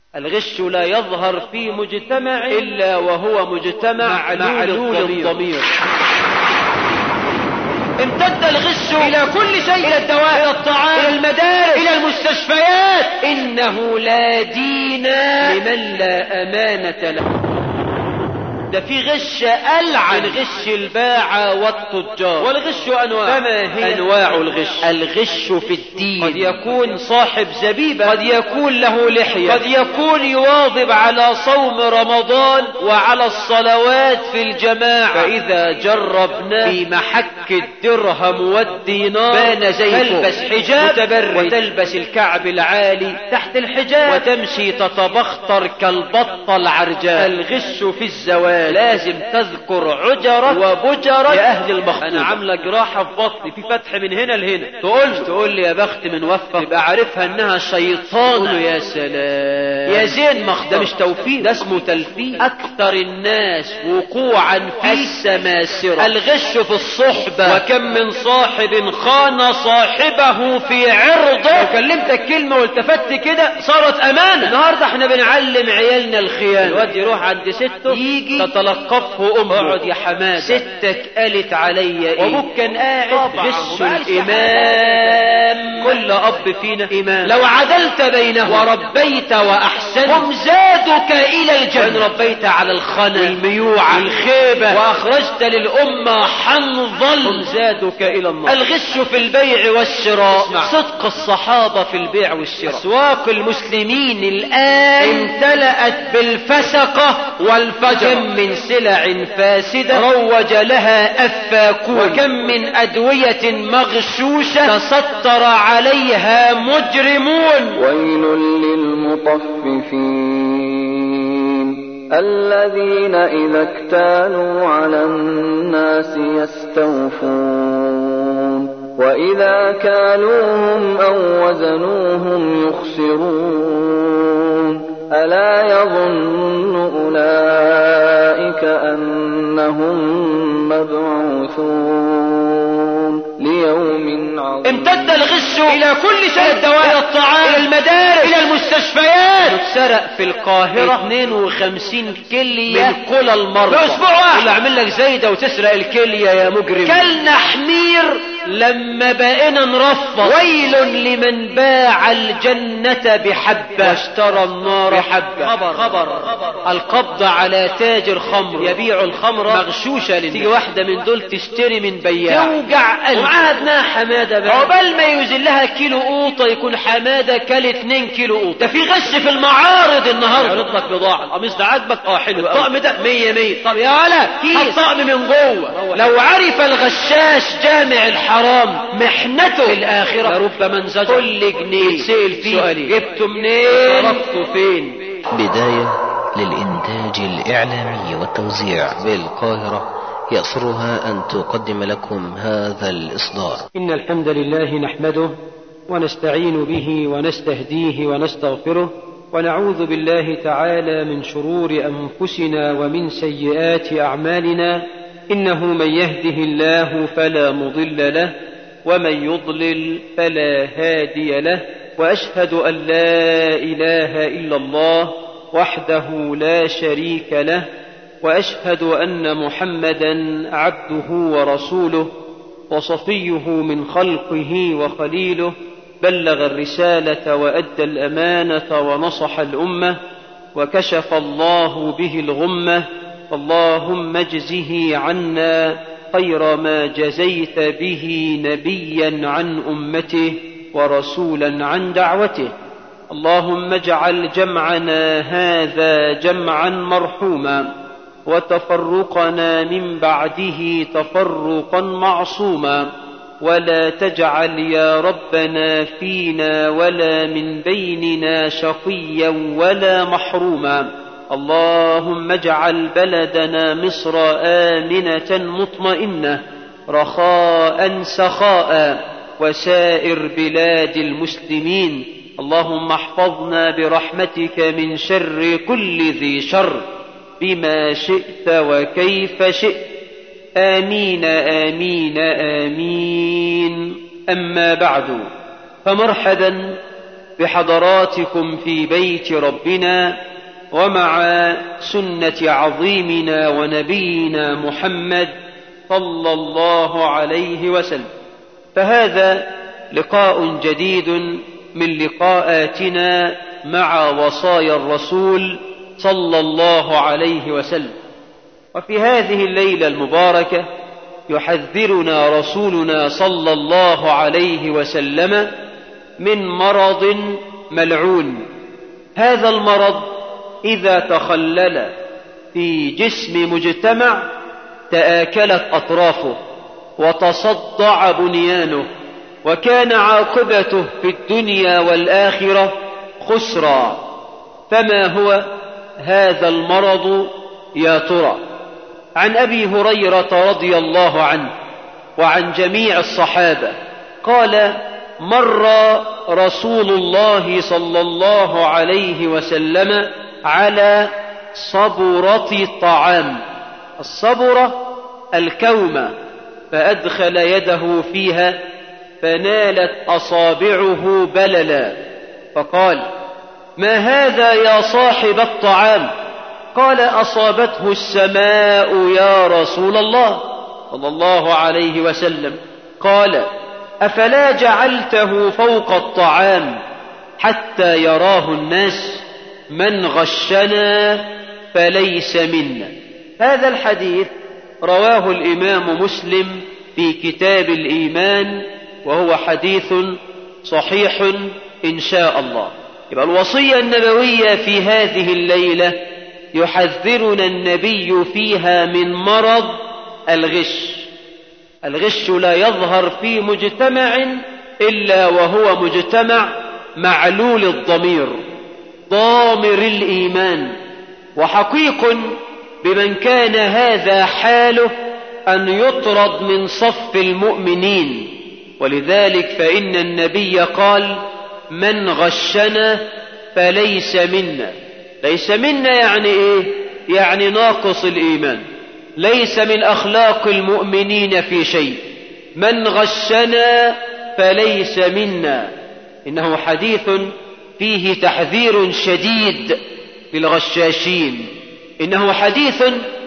الغش لا يظهر في مجتمع إلا وهو مجتمع معلول الضمير امتد الغش إلى كل شيء إلى الدواء إلى الطعام إلى المدارس إلى المستشفيات إنه لا دين لمن لا أمانة له ده في غش ألعن غش الباعة والتجار والغش أنواع فما هي أنواع الغش الغش في الدين قد يكون صاحب زبيبة قد يكون له لحية قد يكون يواظب على صوم رمضان وعلى الصلوات في الجماعة فإذا جربنا في محك الدرهم والدينار بان زيته تلبس حجاب متبرج وتلبس الكعب العالي تحت الحجاب وتمشي تتبختر كالبطة العرجاء الغش في الزواج لازم تذكر عجرة وبجرة يا أهل المخطوبة أنا عاملة جراحة في بطني في فتح من هنا لهنا تقول تقول لي يا بخت من وفق يبقى عارفها إنها شيطانة يا سلام يا زين مخ ده مش توفيق ده اسمه تلفيق أكثر الناس وقوعا في السماسرة الغش في الصحبة وكم من صاحب خان صاحبه في عرضه لو كلمتك كلمة والتفت كده صارت أمانة النهاردة احنا بنعلم عيالنا الخيانة الواد يروح عند سته يجي تتلقفه أمه اقعد يا حماد ستك قالت عليا ايه وابوك كان قاعد غش الإمام كل أب فينا إمام لو عدلت بينه وربيت وأحسنت هم زادك إلى الجنة وإن ربيت على الخنا والميوعة والخيبة وأخرجت للأمة حنظل هم زادك إلى النار الغش في البيع والشراء صدق الصحابة في البيع والشراء أسواق المسلمين الآن امتلأت بالفسقة والفجر كم من سلع فاسدة روج لها أفاكون وكم من أدوية مغشوشة تستر عليها مجرمون ويل للمطففين الذين إذا اكتالوا على الناس يستوفون وإذا كالوهم أو وزنوهم يخسرون ألا يظن أولئك أنهم مبعوثون ليوم عظيم امتد الغش إلى كل شيء الدواء إلى الطعام إلى المدارس إلى المستشفيات اتسرق في القاهرة 52 كلية من كل المرضى في أسبوع واحد اللي عامل لك زايدة وتسرق الكلية يا مجرم كلنا حمير لما بقينا نرفض ويل لمن باع الجنة بحبة واشترى النار بحبة خبر خبر القبض على تاجر خمر يبيع الخمر مغشوشة للناس تيجي واحدة من دول تشتري من بياع توجع قلب وعهدناها حمادة بقى عقبال ما يوزن لها كيلو قوطة يكون حمادة كل 2 كيلو قوطة ده في غش في المعارض النهارده يعرض لك بضاعة القميص ده عاجبك اه حلو الطقم ده 100 100 طب يا ولا الطقم من جوه لو عرف الغشاش جامع الحرام محنته في الآخرة لربما انزجر كل جنيه يتسأل فيه سؤالي جبته منين صرفته فين بداية للإنتاج الإعلامي والتوزيع بالقاهرة يأسرها أن تقدم لكم هذا الإصدار إن الحمد لله نحمده ونستعين به ونستهديه ونستغفره ونعوذ بالله تعالى من شرور أنفسنا ومن سيئات أعمالنا إنه من يهده الله فلا مضل له ومن يضلل فلا هادي له وأشهد أن لا إله إلا الله وحده لا شريك له واشهد ان محمدا عبده ورسوله وصفيه من خلقه وخليله بلغ الرساله وادى الامانه ونصح الامه وكشف الله به الغمه اللهم اجزه عنا خير ما جزيت به نبيا عن امته ورسولا عن دعوته اللهم اجعل جمعنا هذا جمعا مرحوما وتفرقنا من بعده تفرقا معصوما ولا تجعل يا ربنا فينا ولا من بيننا شقيا ولا محروما اللهم اجعل بلدنا مصر امنه مطمئنه رخاء سخاء وسائر بلاد المسلمين اللهم احفظنا برحمتك من شر كل ذي شر بما شئت وكيف شئت امين امين امين اما بعد فمرحبا بحضراتكم في بيت ربنا ومع سنة عظيمنا ونبينا محمد صلى الله عليه وسلم فهذا لقاء جديد من لقاءاتنا مع وصايا الرسول صلى الله عليه وسلم وفي هذه الليلة المباركة يحذرنا رسولنا صلى الله عليه وسلم من مرض ملعون هذا المرض إذا تخلل في جسم مجتمع تآكلت أطرافه وتصدع بنيانه وكان عاقبته في الدنيا والآخرة خسرا فما هو هذا المرض يا ترى عن أبي هريرة رضي الله عنه وعن جميع الصحابة قال مر رسول الله صلى الله عليه وسلم على صبرة طعام الصبرة الكومة فأدخل يده فيها فنالت أصابعه بللا فقال ما هذا يا صاحب الطعام قال أصابته السماء يا رسول الله صلى الله عليه وسلم قال أفلا جعلته فوق الطعام حتى يراه الناس من غشنا فليس منا هذا الحديث رواه الإمام مسلم في كتاب الإيمان وهو حديث صحيح إن شاء الله يبقى الوصية النبوية في هذه الليلة يحذرنا النبي فيها من مرض الغش الغش لا يظهر في مجتمع إلا وهو مجتمع معلول الضمير ضامر الإيمان وحقيق بمن كان هذا حاله أن يطرد من صف المؤمنين ولذلك فإن النبي قال من غشنا فليس منا ليس منا يعني ايه يعني ناقص الايمان ليس من اخلاق المؤمنين في شيء من غشنا فليس منا انه حديث فيه تحذير شديد للغشاشين انه حديث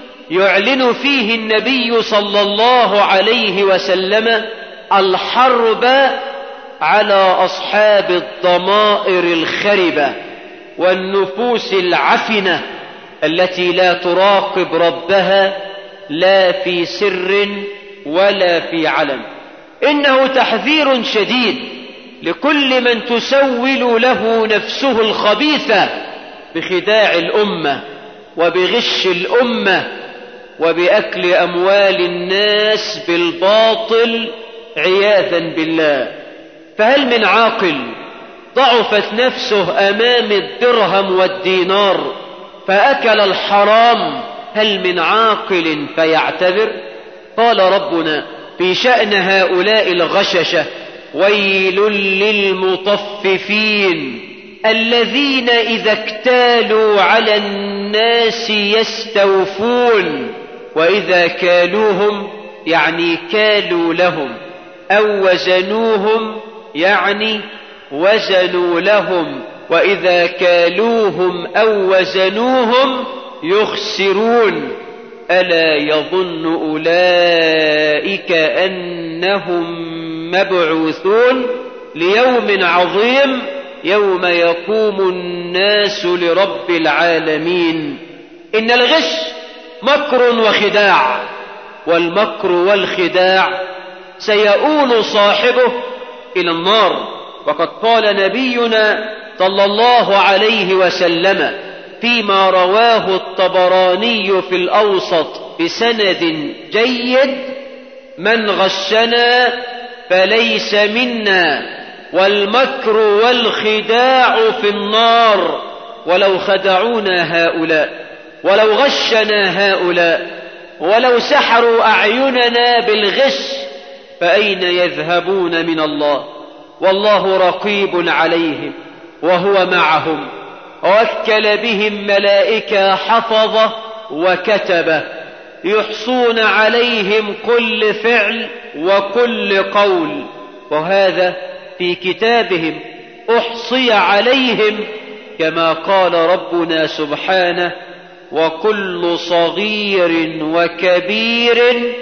يعلن فيه النبي صلى الله عليه وسلم الحرب على اصحاب الضمائر الخربه والنفوس العفنه التي لا تراقب ربها لا في سر ولا في علن انه تحذير شديد لكل من تسول له نفسه الخبيثه بخداع الامه وبغش الامه وباكل اموال الناس بالباطل عياذا بالله فهل من عاقل ضعفت نفسه امام الدرهم والدينار فاكل الحرام هل من عاقل فيعتذر قال ربنا في شان هؤلاء الغششه ويل للمطففين الذين اذا اكتالوا على الناس يستوفون واذا كالوهم يعني كالوا لهم او وزنوهم يعني وزنوا لهم واذا كالوهم او وزنوهم يخسرون الا يظن اولئك انهم مبعوثون ليوم عظيم يوم يقوم الناس لرب العالمين ان الغش مكر وخداع والمكر والخداع سيؤول صاحبه الى النار وقد قال نبينا صلى الله عليه وسلم فيما رواه الطبراني في الاوسط بسند جيد من غشنا فليس منا والمكر والخداع في النار ولو خدعونا هؤلاء ولو غشنا هؤلاء ولو سحروا اعيننا بالغش فاين يذهبون من الله والله رقيب عليهم وهو معهم ووكل بهم ملائكه حفظه وكتبه يحصون عليهم كل فعل وكل قول وهذا في كتابهم أحصي عليهم كما قال ربنا سبحانه وكل صغير وكبير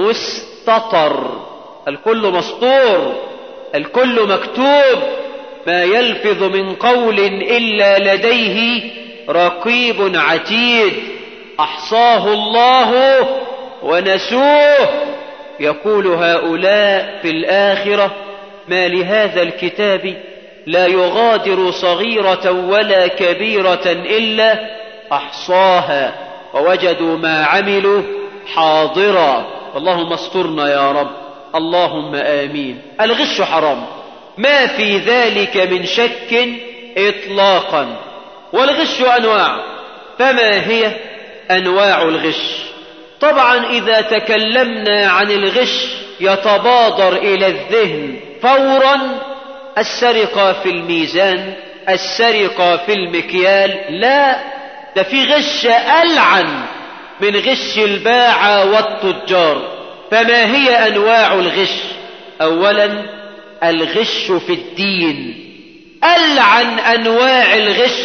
مستطر الكل مسطور الكل مكتوب ما يلفظ من قول إلا لديه رقيب عتيد أحصاه الله ونسوه يقول هؤلاء في الآخرة ما لهذا الكتاب لا يغادر صغيرة ولا كبيرة إلا أحصاها ووجدوا ما عملوا حاضرا اللهم استرنا يا رب اللهم آمين الغش حرام ما في ذلك من شك إطلاقا والغش أنواع فما هي أنواع الغش طبعا إذا تكلمنا عن الغش يتبادر إلى الذهن فورا السرقة في الميزان السرقة في المكيال لا ده في غش ألعن من غش الباعة والتجار فما هي أنواع الغش أولا الغش في الدين ألعن أنواع الغش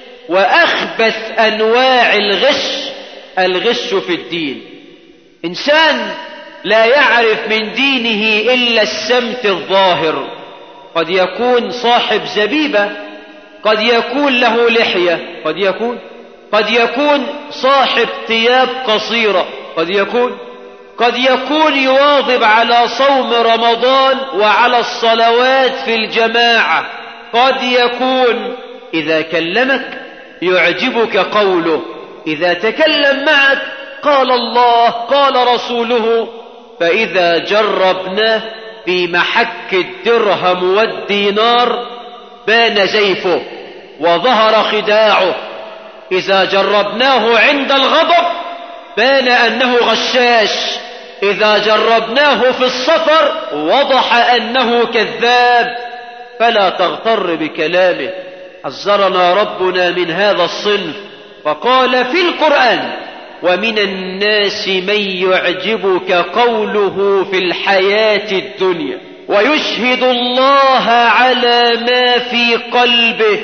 وأخبث أنواع الغش الغش في الدين إنسان لا يعرف من دينه إلا السمت الظاهر قد يكون صاحب زبيبة قد يكون له لحية قد يكون قد يكون صاحب ثياب قصيرة قد يكون قد يكون يواظب على صوم رمضان وعلى الصلوات في الجماعة قد يكون إذا كلمك يعجبك قوله إذا تكلم معك قال الله قال رسوله فإذا جربناه في محك الدرهم والدينار بان زيفه وظهر خداعه إذا جربناه عند الغضب بان أنه غشاش إذا جربناه في السفر وضح أنه كذاب فلا تغتر بكلامه حذرنا ربنا من هذا الصنف فقال في القرآن ومن الناس من يعجبك قوله في الحياة الدنيا ويشهد الله على ما في قلبه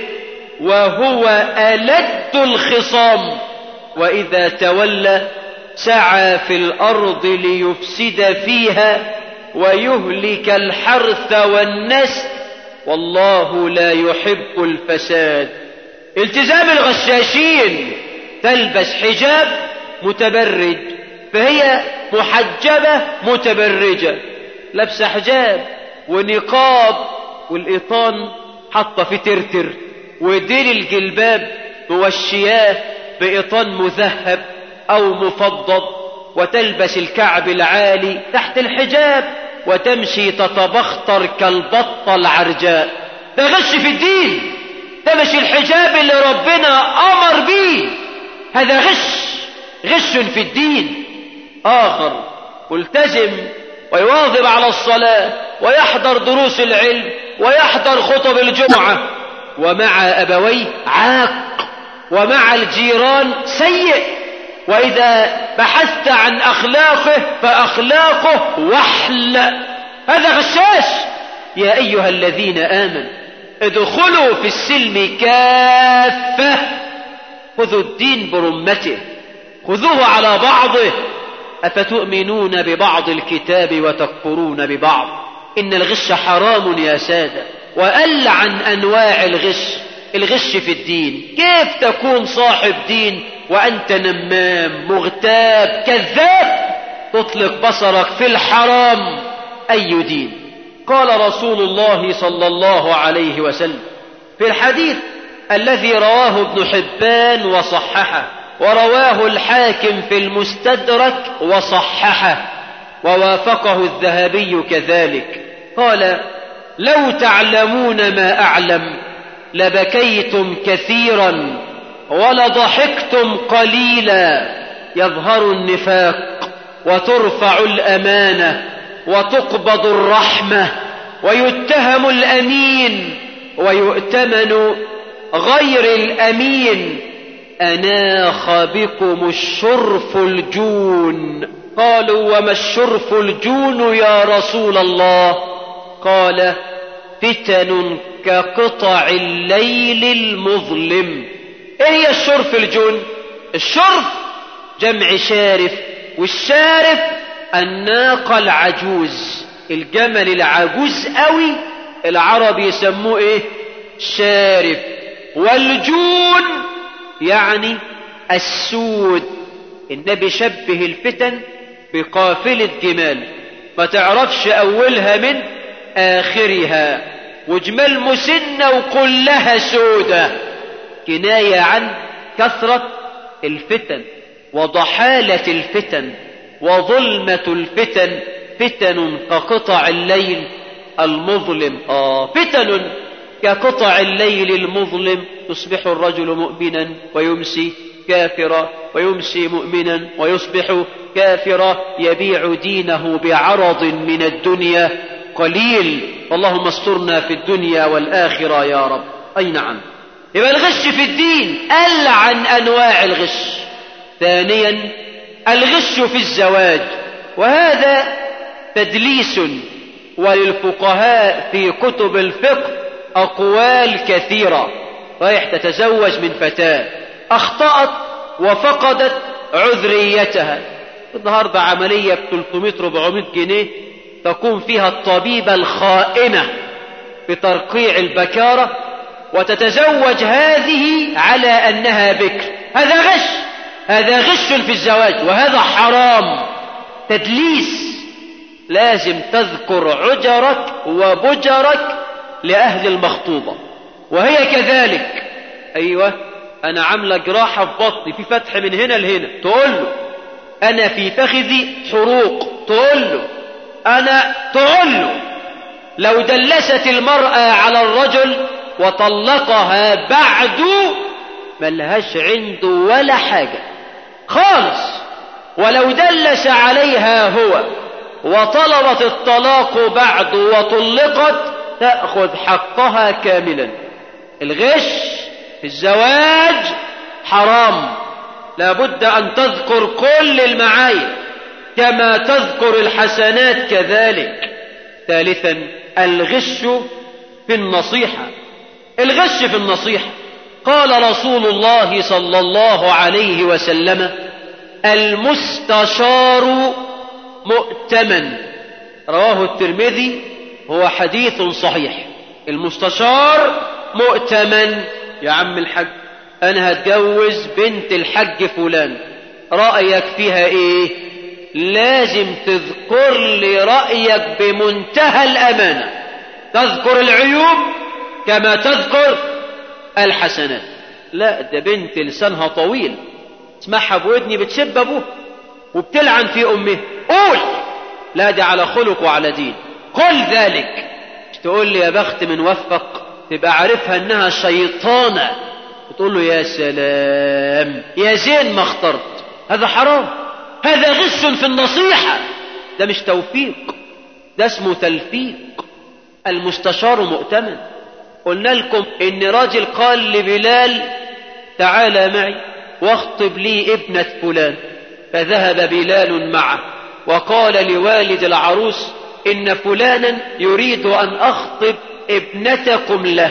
وهو ألد الخصام وإذا تولى سعى في الأرض ليفسد فيها ويهلك الحرث والنسل والله لا يحب الفساد التزام الغشاشين تلبس حجاب متبرج فهي محجبة متبرجة لابسة حجاب ونقاب والإيطان حاطة في ترتر وديل الجلباب موشياه بإيطان مذهب أو مفضض وتلبس الكعب العالي تحت الحجاب وتمشي تتبختر كالبطة العرجاء ده غش في الدين ده مش الحجاب اللي ربنا أمر بيه هذا غش غش في الدين آخر ملتزم ويواظب على الصلاة ويحضر دروس العلم ويحضر خطب الجمعة ومع أبويه عاق ومع الجيران سيء وإذا بحثت عن أخلاقه فأخلاقه وحل هذا غشاش يا أيها الذين آمنوا ادخلوا في السلم كافة خذوا الدين برمته خذوه على بعضه أفتؤمنون ببعض الكتاب وتكفرون ببعض إن الغش حرام يا سادة وألعن أنواع الغش الغش في الدين كيف تكون صاحب دين وأنت نمام مغتاب كذاب تطلق بصرك في الحرام أي دين قال رسول الله صلى الله عليه وسلم في الحديث الذي رواه ابن حبان وصححه ورواه الحاكم في المستدرك وصححه ووافقه الذهبي كذلك قال لو تعلمون ما أعلم لبكيتم كثيرا ولضحكتم قليلا يظهر النفاق وترفع الأمانة وتقبض الرحمة ويتهم الأمين ويؤتمن غير الأمين أناخ بكم الشرف الجون قالوا وما الشرف الجون يا رسول الله قال فتن كقطع الليل المظلم ايه هي الشرف الجن الشرف جمع شارف والشارف الناقة العجوز الجمل العجوز قوي العرب يسموه ايه شارف والجون يعني السود النبي شبه الفتن بقافلة جمال ما تعرفش أولها من آخرها وجمال مسنة وكلها سودة كناية عن كثرة الفتن وضحالة الفتن وظلمة الفتن فتن كقطع الليل المظلم آه فتن كقطع الليل المظلم يصبح الرجل مؤمنا ويمسي كافرا ويمسي مؤمنا ويصبح كافرا يبيع دينه بعرض من الدنيا قليل اللهم استرنا في الدنيا والآخرة يا رب أي نعم يبقى الغش في الدين ألعن أنواع الغش ثانيا الغش في الزواج وهذا تدليس وللفقهاء في كتب الفقه أقوال كثيرة رايح تتزوج من فتاة أخطأت وفقدت عذريتها النهاردة عملية ب 300-400 جنيه تقوم فيها الطبيبة الخائنة بترقيع البكارة وتتزوج هذه على أنها بكر هذا غش هذا غش في الزواج وهذا حرام تدليس لازم تذكر عجرك وبجرك لأهل المخطوبة وهي كذلك أيوة أنا عاملة جراحة في بطني في فتح من هنا لهنا تقول له أنا في فخذي حروق تقول له أنا تقول له لو دلست المرأة على الرجل وطلقها بعد ملهاش عنده ولا حاجة خالص ولو دلس عليها هو وطلبت الطلاق بعد وطلقت تأخذ حقها كاملا الغش في الزواج حرام لابد أن تذكر كل المعايب كما تذكر الحسنات كذلك ثالثا الغش في النصيحة الغش في النصيحة قال رسول الله صلى الله عليه وسلم المستشار مؤتمن رواه الترمذي هو حديث صحيح المستشار مؤتمن يا عم الحج انا هتجوز بنت الحج فلان رأيك فيها ايه لازم تذكر لي رأيك بمنتهى الامانة تذكر العيوب كما تذكر الحسنات لا ده بنت لسانها طويل اسمعها بودني بتسب ابوه وبتلعن في امه قول لا دي على خلق وعلى دين قل ذلك مش تقول لي يا بخت من وفق تبقى عارفها انها شيطانة وتقول له يا سلام يا زين ما اخترت هذا حرام هذا غش في النصيحة ده مش توفيق ده اسمه تلفيق المستشار مؤتمن قلنا لكم ان راجل قال لبلال تعالى معي واخطب لي ابنة فلان فذهب بلال معه وقال لوالد العروس إن فلانا يريد أن أخطب ابنتكم له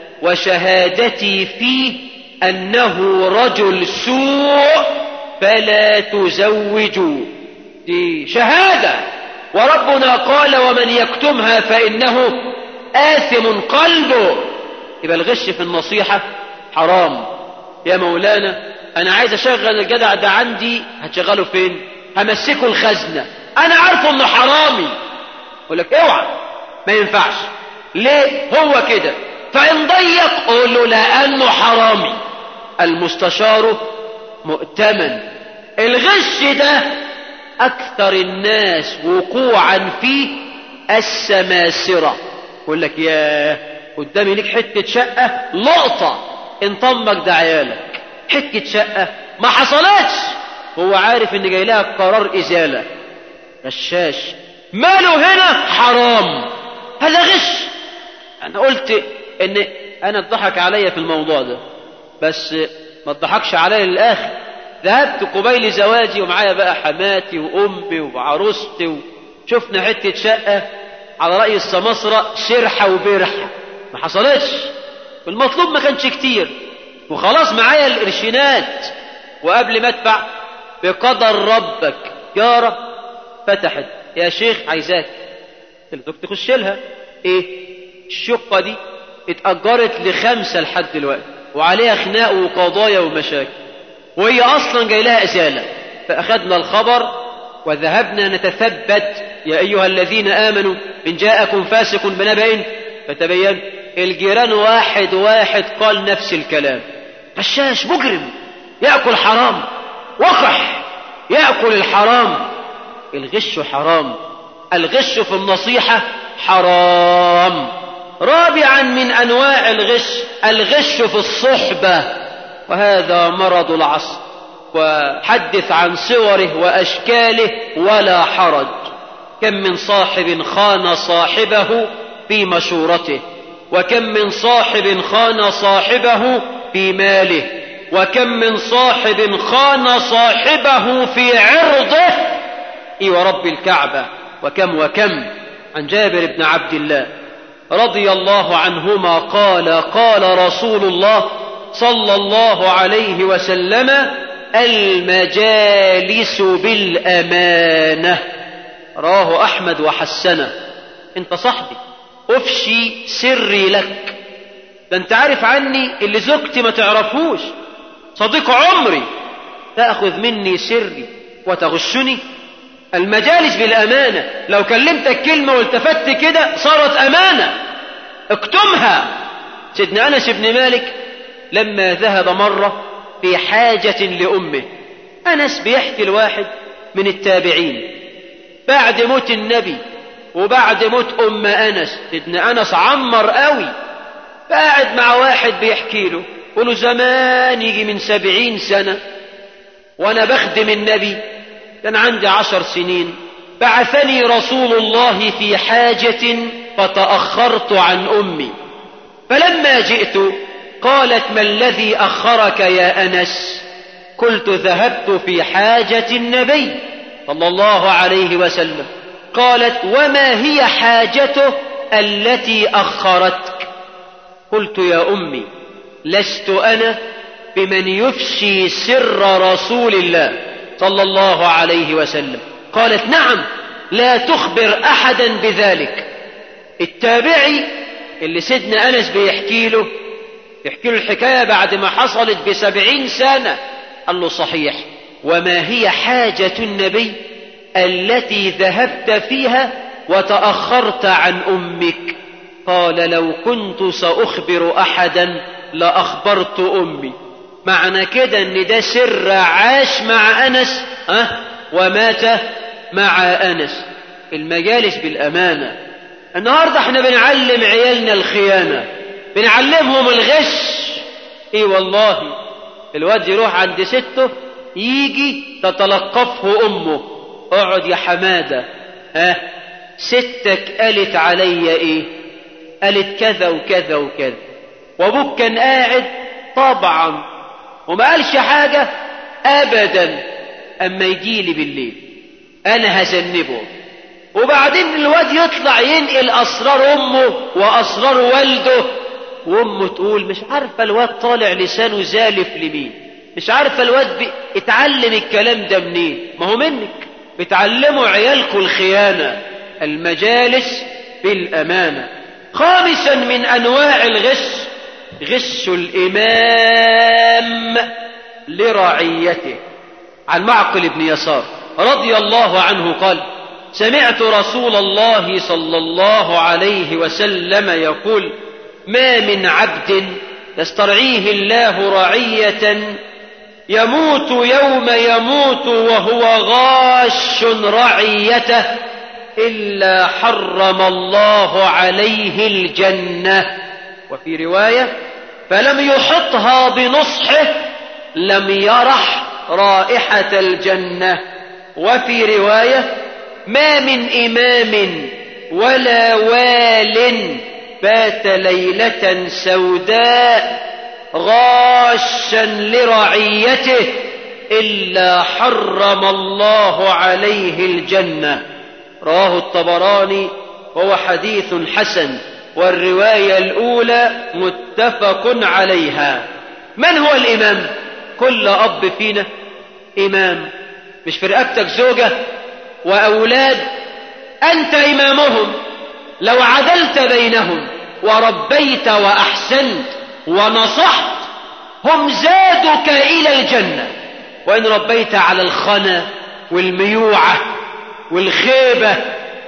وشهادتي فيه أنه رجل سوء فلا تزوجوا دي شهادة وربنا قال ومن يكتمها فإنه آثم قلبه يبقى الغش في النصيحة حرام يا مولانا أنا عايز أشغل الجدع ده عندي هتشغله فين همسكه الخزنة أنا عارفه إنه حرامي يقول لك اوعى ما ينفعش ليه هو كده فإن ضيق قول له لأنه حرامي المستشار مؤتمن الغش ده أكثر الناس وقوعا فيه السماسرة يقول لك يا قدامي ليك حتة شقة لقطة انطمك ده عيالك حتة شقة ما حصلتش هو عارف ان جاي لها قرار ازالة غشاش ماله هنا حرام هذا غش انا قلت ان انا اتضحك عليا في الموضوع ده بس ما اتضحكش عليا للاخر ذهبت قبيل زواجي ومعايا بقى حماتي وامي وعروستي وشفنا حته شقه على رأي السماسرة شرحة وبرحة ما حصلتش المطلوب ما كانش كتير وخلاص معايا القرشينات وقبل ما ادفع بقدر ربك جارة فتحت يا شيخ عايزاك قلت لك تخش لها ايه الشقة دي اتأجرت لخمسة لحد دلوقتي وعليها خناق وقضايا ومشاكل وهي اصلا جاي لها اسالة فاخذنا الخبر وذهبنا نتثبت يا ايها الذين امنوا ان جاءكم فاسق بنبأ فتبين الجيران واحد واحد قال نفس الكلام غشاش مجرم ياكل حرام وقح ياكل الحرام الغش حرام الغش في النصيحه حرام رابعا من انواع الغش الغش في الصحبه وهذا مرض العصر وحدث عن صوره واشكاله ولا حرج كم من صاحب خان صاحبه في مشورته وكم من صاحب خان صاحبه في ماله وكم من صاحب خان صاحبه في عرضه اي ورب الكعبه وكم وكم عن جابر بن عبد الله رضي الله عنهما قال قال رسول الله صلى الله عليه وسلم المجالس بالامانه رواه احمد وحسنه انت صاحبي افشي سري لك ده انت عارف عني اللي زوجتي ما تعرفوش صديق عمري تاخذ مني سري وتغشني المجالس بالامانه لو كلمتك كلمه والتفت كده صارت امانه اكتمها سيدنا انس بن مالك لما ذهب مره في حاجه لامه انس بيحكي الواحد من التابعين بعد موت النبي وبعد موت ام انس سيدنا انس عمر قوي فقاعد مع واحد بيحكي له قوله زمان يجي من سبعين سنه وانا بخدم النبي كان عندي عشر سنين بعثني رسول الله في حاجة فتأخرت عن أمي فلما جئت قالت ما الذي أخرك يا أنس قلت ذهبت في حاجة النبي صلى الله عليه وسلم قالت وما هي حاجته التي أخرتك قلت يا أمي لست أنا بمن يفشي سر رسول الله صلى الله عليه وسلم قالت نعم لا تخبر احدا بذلك التابعي اللي سيدنا انس بيحكي له يحكي له الحكايه بعد ما حصلت بسبعين سنه قال له صحيح وما هي حاجه النبي التي ذهبت فيها وتاخرت عن امك قال لو كنت ساخبر احدا لاخبرت امي معنى كده ان ده سر عاش مع انس أه ومات مع انس المجالس بالامانه النهارده احنا بنعلم عيالنا الخيانه بنعلمهم الغش ايه والله الواد يروح عند سته يجي تتلقفه امه اقعد يا حماده ها أه ستك قالت عليا ايه قالت كذا وكذا وكذا وابوك كان قاعد طبعا وما قالش حاجة أبدا أما يجي لي بالليل أنا هذنبه وبعدين الواد يطلع ينقل أسرار أمه وأسرار والده وأمه تقول مش عارفة الواد طالع لسانه زالف لمين مش عارفة الواد بي... اتعلم الكلام ده منين ما هو منك بتعلموا عيالكم الخيانة المجالس بالأمانة خامسا من أنواع الغش غش الإمام لرعيته عن معقل بن يسار رضي الله عنه قال سمعت رسول الله صلى الله عليه وسلم يقول ما من عبد يسترعيه الله رعية يموت يوم يموت وهو غاش رعيته إلا حرم الله عليه الجنة وفي رواية فلم يحطها بنصحه لم يرح رائحة الجنة وفي رواية ما من إمام ولا وال بات ليلة سوداء غاشا لرعيته إلا حرم الله عليه الجنة رواه الطبراني وهو حديث حسن والرواية الأولى متفق عليها من هو الإمام كل أب فينا إمام مش في رقبتك زوجة وأولاد أنت إمامهم لو عدلت بينهم وربيت وأحسنت ونصحت هم زادك إلى الجنة وإن ربيت على الخنا والميوعة والخيبة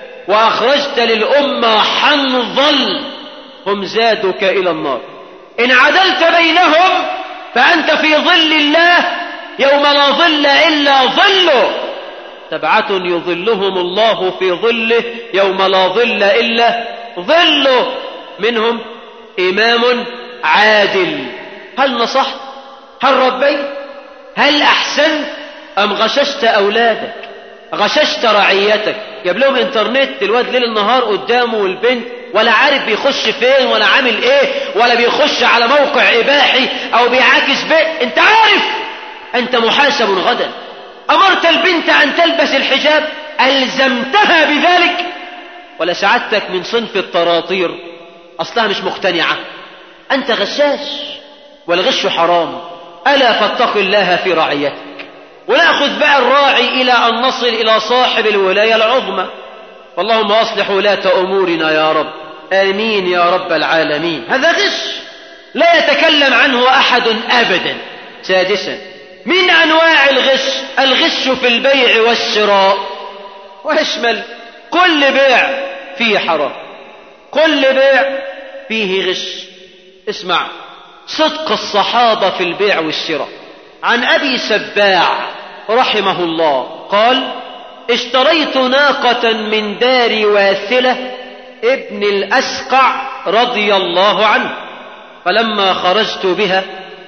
وأخرجت للأمة حنظل هم زادك إلى النار إن عدلت بينهم فأنت في ظل الله يوم لا ظل إلا ظله سبعة يظلهم الله في ظله يوم لا ظل إلا ظله منهم إمام عادل هل نصحت هل ربيت هل أحسنت أم غششت أولادك غششت رعيتك جاب لهم انترنت الواد ليل النهار قدامه والبنت ولا عارف بيخش فين ولا عامل ايه ولا بيخش على موقع اباحي او بيعاكس بيت انت عارف انت محاسب غدا امرت البنت ان تلبس الحجاب الزمتها بذلك ولا سعادتك من صنف الطراطير اصلها مش مقتنعه انت غشاش والغش حرام الا فاتق الله في رعيتك وناخذ بقى الراعي الى ان نصل الى صاحب الولايه العظمى اللهم اصلح ولاه امورنا يا رب امين يا رب العالمين هذا غش لا يتكلم عنه احد ابدا سادسا من انواع الغش الغش في البيع والشراء ويشمل كل بيع فيه حرام كل بيع فيه غش اسمع صدق الصحابه في البيع والشراء عن ابي سباع رحمه الله قال اشتريت ناقه من دار واثله ابن الاسقع رضي الله عنه فلما خرجت بها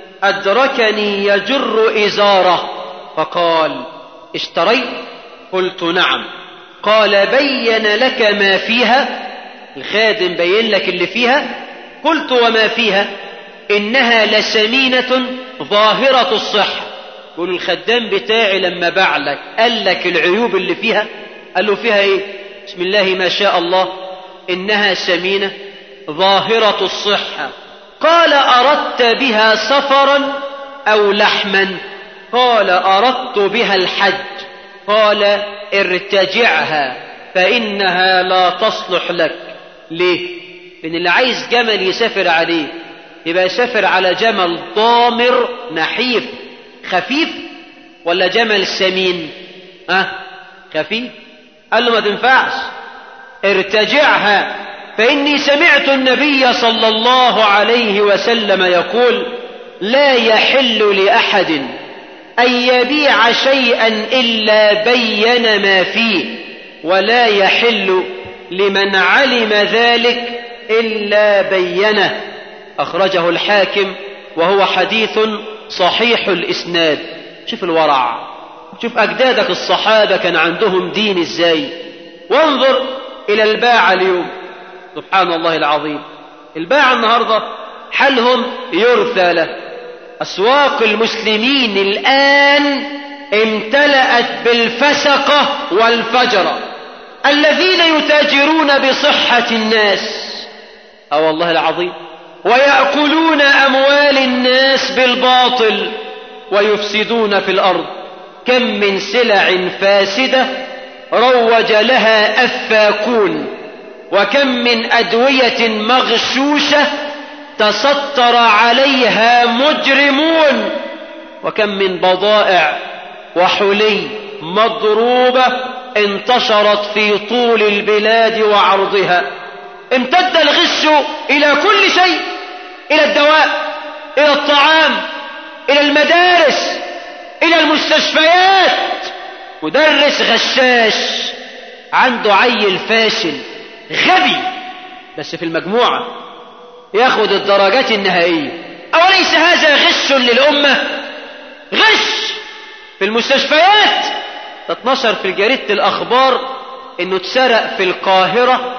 أدركني يجر إزاره فقال اشتريت قلت نعم قال بين لك ما فيها الخادم بين لك اللي فيها قلت وما فيها إنها لسمينة ظاهرة الصحة يقول الخدام بتاعي لما باع لك قال لك العيوب اللي فيها قال له فيها ايه بسم الله ما شاء الله إنها سمينة ظاهرة الصحة قال أردت بها سفرا أو لحما قال أردت بها الحج قال ارتجعها فإنها لا تصلح لك ليه؟ لأن اللي عايز جمل يسافر عليه يبقى يسافر على جمل ضامر نحيف خفيف ولا جمل سمين أه خفيف قال له ما تنفعش ارتجعها فإني سمعت النبي صلى الله عليه وسلم يقول لا يحل لأحد أن يبيع شيئا إلا بين ما فيه ولا يحل لمن علم ذلك إلا بينه أخرجه الحاكم وهو حديث صحيح الإسناد شوف الورع شوف أجدادك الصحابة كان عندهم دين إزاي وانظر إلى الباعة اليوم سبحان الله العظيم الباعة النهاردة حالهم يرثى له أسواق المسلمين الآن امتلأت بالفسقة والفجرة الذين يتاجرون بصحة الناس أو والله العظيم ويأكلون أموال الناس بالباطل ويفسدون في الأرض كم من سلع فاسدة روج لها أفاكون وكم من أدوية مغشوشة تستر عليها مجرمون وكم من بضائع وحلي مضروبة انتشرت في طول البلاد وعرضها امتد الغش إلى كل شيء إلى الدواء إلى الطعام إلى المدارس إلى المستشفيات مدرس غشاش عنده عيل فاشل غبي بس في المجموعة ياخد الدرجات النهائية أوليس هذا غش للأمة غش في المستشفيات تتنشر في جريدة الأخبار إنه اتسرق في القاهرة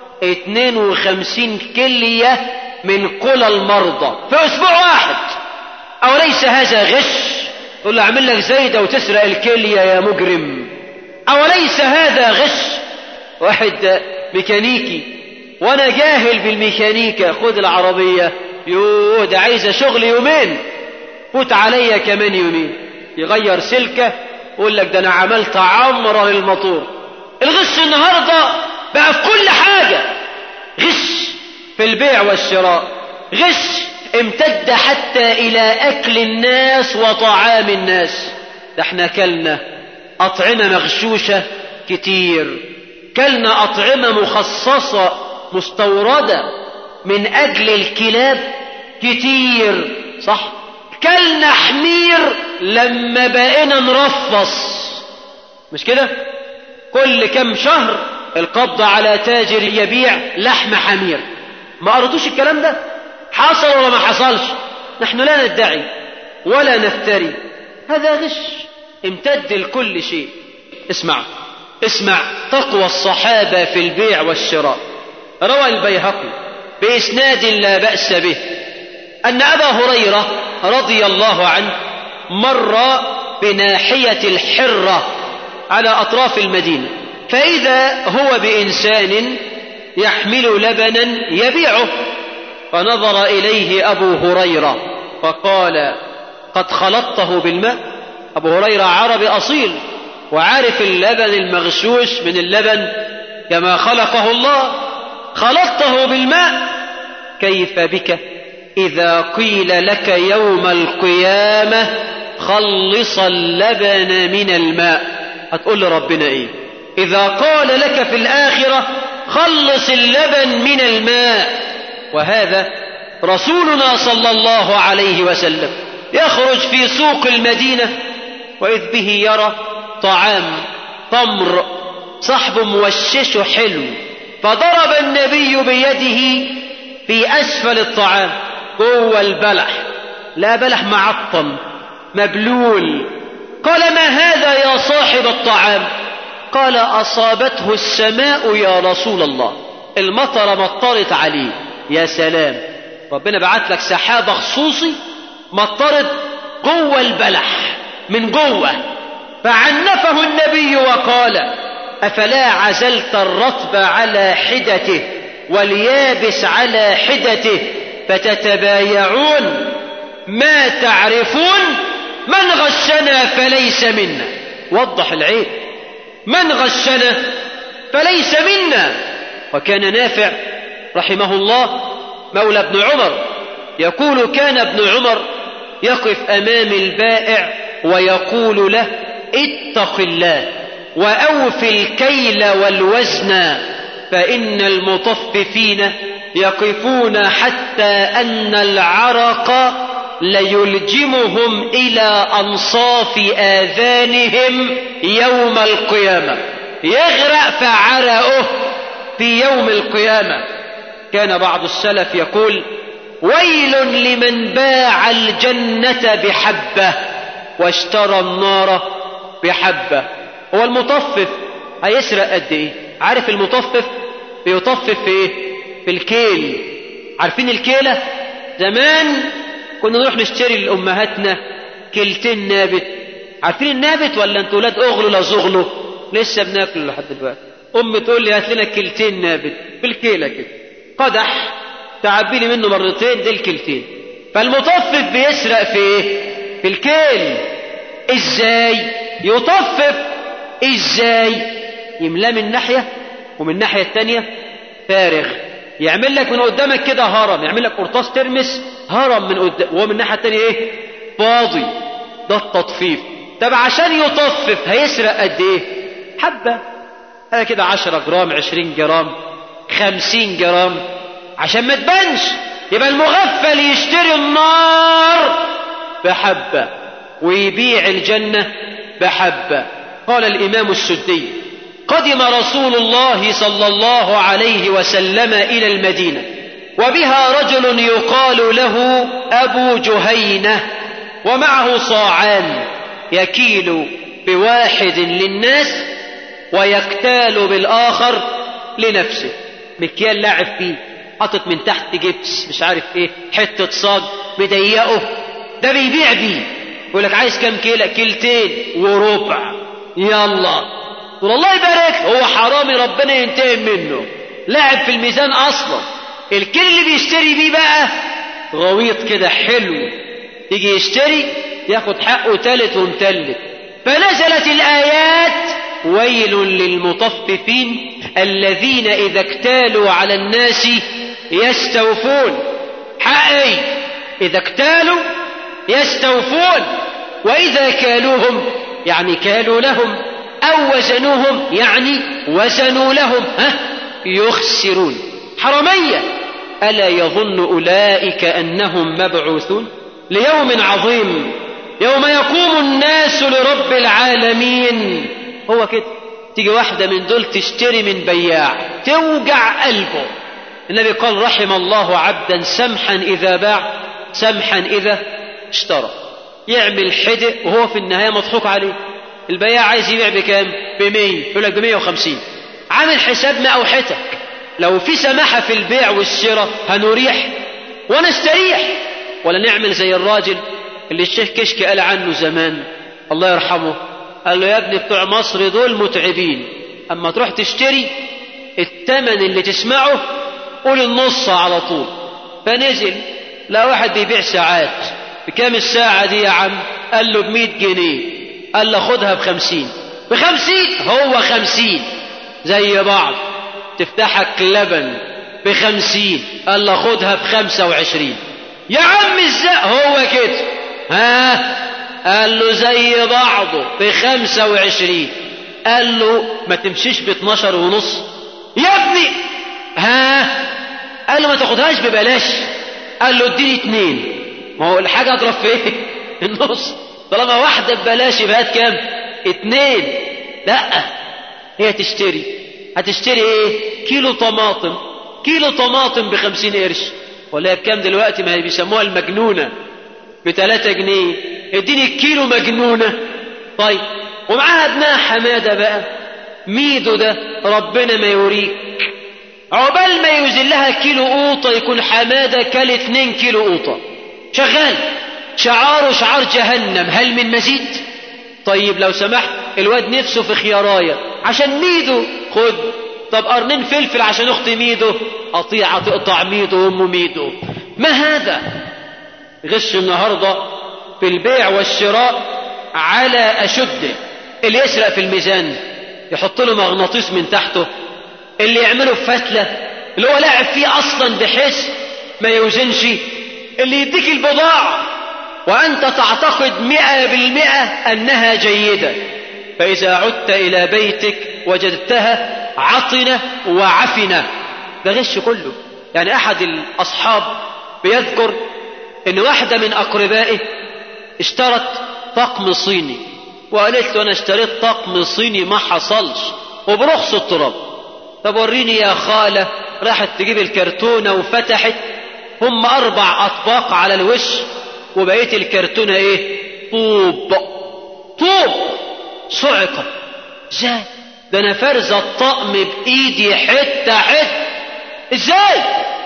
52 كلية من قلى المرضى في أسبوع واحد أوليس هذا غش تقول له أعمل لك زايدة وتسرق الكلية يا مجرم أوليس هذا غش واحد ميكانيكي وانا جاهل بالميكانيكا خد العربية يوه ده عايزة شغل يومين فوت عليا كمان يومين يغير سلكة يقول لك ده انا عملت عمرة للموتور الغش النهاردة بقى في كل حاجة غش في البيع والشراء غش امتد حتى الى اكل الناس وطعام الناس ده احنا كلنا اطعمة مغشوشة كتير كلنا اطعمة مخصصة مستوردة من اجل الكلاب كتير صح كلنا حمير لما بقينا نرفص مش كده كل كم شهر القبض على تاجر يبيع لحم حمير ما قرأتوش الكلام ده حصل ولا ما حصلش نحن لا ندعي ولا نفتري هذا غش امتد لكل شيء اسمع اسمع تقوى الصحابة في البيع والشراء روى البيهقي بإسناد لا بأس به أن أبا هريرة رضي الله عنه مر بناحية الحرة على أطراف المدينة فإذا هو بإنسان يحمل لبنا يبيعه فنظر إليه أبو هريرة فقال قد خلطته بالماء أبو هريرة عربي أصيل وعارف اللبن المغشوش من اللبن كما خلقه الله خلطته بالماء كيف بك إذا قيل لك يوم القيامة خلص اللبن من الماء هتقول لربنا إيه إذا قال لك في الآخرة خلص اللبن من الماء وهذا رسولنا صلى الله عليه وسلم يخرج في سوق المدينة وإذ به يرى طعام تمر صحب موششه حلو فضرب النبي بيده في أسفل الطعام جوه البلح لا بلح معطم مبلول قال ما هذا يا صاحب الطعام قال أصابته السماء يا رسول الله المطر مطرت عليه يا سلام ربنا بعت لك سحابة خصوصي مطرت جوه البلح من جوه فعنفه النبي وقال أفلا عزلت الرطب على حدته واليابس على حدته فتتبايعون ما تعرفون من غشنا فليس منا وضح العيب من غشنا فليس منا وكان نافع رحمه الله مولى ابن عمر يقول كان ابن عمر يقف امام البائع ويقول له اتق الله واوف الكيل والوزن فان المطففين يقفون حتى ان العرق ليلجمهم الى انصاف اذانهم يوم القيامه يغرق في عرقه في يوم القيامه كان بعض السلف يقول ويل لمن باع الجنه بحبه واشترى النار بحبه هو المطفف هيسرق قد ايه عارف المطفف بيطفف في ايه في الكيل عارفين الكيله زمان كنا نروح نشتري لامهاتنا كيلتين نابت عارفين النابت ولا انتوا ولاد اغلوا لا زغلوا لسه بناكل لحد دلوقتي ام تقول لي هات لنا كيلتين نابت بالكيله كده قدح تعبي لي منه مرتين دي الكيلتين فالمطفف بيسرق في ايه في الكيل ازاي يطفف ازاي يملاه من ناحيه ومن الناحيه التانيه فارغ يعمل لك من قدامك كده هرم يعمل لك قرطاس ترمس هرم من قدام وهو من الناحيه التانيه ايه فاضي ده التطفيف طب عشان يطفف هيسرق قد ايه حبه هذا كده 10 جرام 20 جرام 50 جرام عشان ما تبانش يبقى المغفل يشتري النار بحبه ويبيع الجنه بحبه قال الامام السدي قدم رسول الله صلى الله عليه وسلم الى المدينه وبها رجل يقال له ابو جهينه ومعه صاعان يكيل بواحد للناس ويكتال بالاخر لنفسه مكيال لاعب فيه حاطط من تحت جبس مش عارف ايه حته صاج مضيقه ده بيبيع بيه يقول لك عايز كام كيلة كيلتين وربع يلا تقول الله يبارك هو حرامي ربنا ينتقم منه لاعب في الميزان اصلا الكيل اللي بيشتري بيه بقى غويط كده حلو يجي يشتري ياخد حقه تالت ومتلت فنزلت الايات ويل للمطففين الذين اذا اكتالوا على الناس يستوفون حقي اذا اكتالوا يستوفون واذا كالوهم يعني كالوا لهم او وزنوهم يعني وزنوا لهم ها يخسرون حرميه الا يظن اولئك انهم مبعوثون ليوم عظيم يوم يقوم الناس لرب العالمين هو كده تيجي واحده من دول تشتري من بياع توجع قلبه النبي قال رحم الله عبدا سمحا اذا باع سمحا اذا اشترى يعمل حدق وهو في النهايه مضحوك عليه البياع عايز يبيع بكام ب 100 يقول لك ب 150 عامل حساب مقاوحتك لو في سماحه في البيع والشراء هنريح ونستريح ولا نعمل زي الراجل اللي الشيخ كشك قال عنه زمان الله يرحمه قال له يا ابني بتوع مصر دول متعبين اما تروح تشتري الثمن اللي تسمعه قول النص على طول فنزل لا واحد بيبيع ساعات بكام الساعة دي يا عم قال له بمية جنيه قال له خدها بخمسين بخمسين هو خمسين زي بعض تفتحك لبن بخمسين قال له خدها بخمسة وعشرين يا عم ازاي هو كده ها قال له زي بعضه بخمسة وعشرين قال له ما تمشيش باتناشر ونص يا ابني ها قال له ما تاخدهاش ببلاش قال له اديني اتنين ما هو الحاجة اضرب في ايه النص طالما واحدة ببلاش يبقى هات كام اتنين لا هي تشتري هتشتري ايه كيلو طماطم كيلو طماطم بخمسين قرش ولا بكام دلوقتي ما هي بيسموها المجنونة بتلاتة جنيه اديني الكيلو مجنونة طيب ومعاها ابنها حمادة بقى ميدو ده ربنا ما يوريك عقبال ما يوزن لها كيلو قوطة يكون حمادة كل اتنين كيلو قوطة شغال شعاره شعار جهنم هل من مزيد طيب لو سمحت الواد نفسه في خيارايه عشان ميدو خد طب قرنين فلفل عشان اختي ميدو قطيعة تقطع ميدو وام ميدو ما هذا غش النهاردة في البيع والشراء على أشده اللي يسرق في الميزان يحط له مغناطيس من تحته اللي يعمله في فتلة اللي هو لاعب فيه أصلا بحيث ما يوزنش اللي يديك البضاعة وأنت تعتقد مئة بالمئة أنها جيدة فإذا عدت إلى بيتك وجدتها عطنة وعفنة ده غش كله يعني أحد الأصحاب بيذكر إن واحدة من أقربائه اشترت طقم صيني وقالت له أنا اشتريت طقم صيني ما حصلش وبرخص التراب طب وريني يا خالة راحت تجيب الكرتونة وفتحت هم أربع أطباق على الوش وبقية الكرتونة إيه طوب طوب صعقة ازاي ده انا فرزة الطقم بايدي حتة حتة ازاي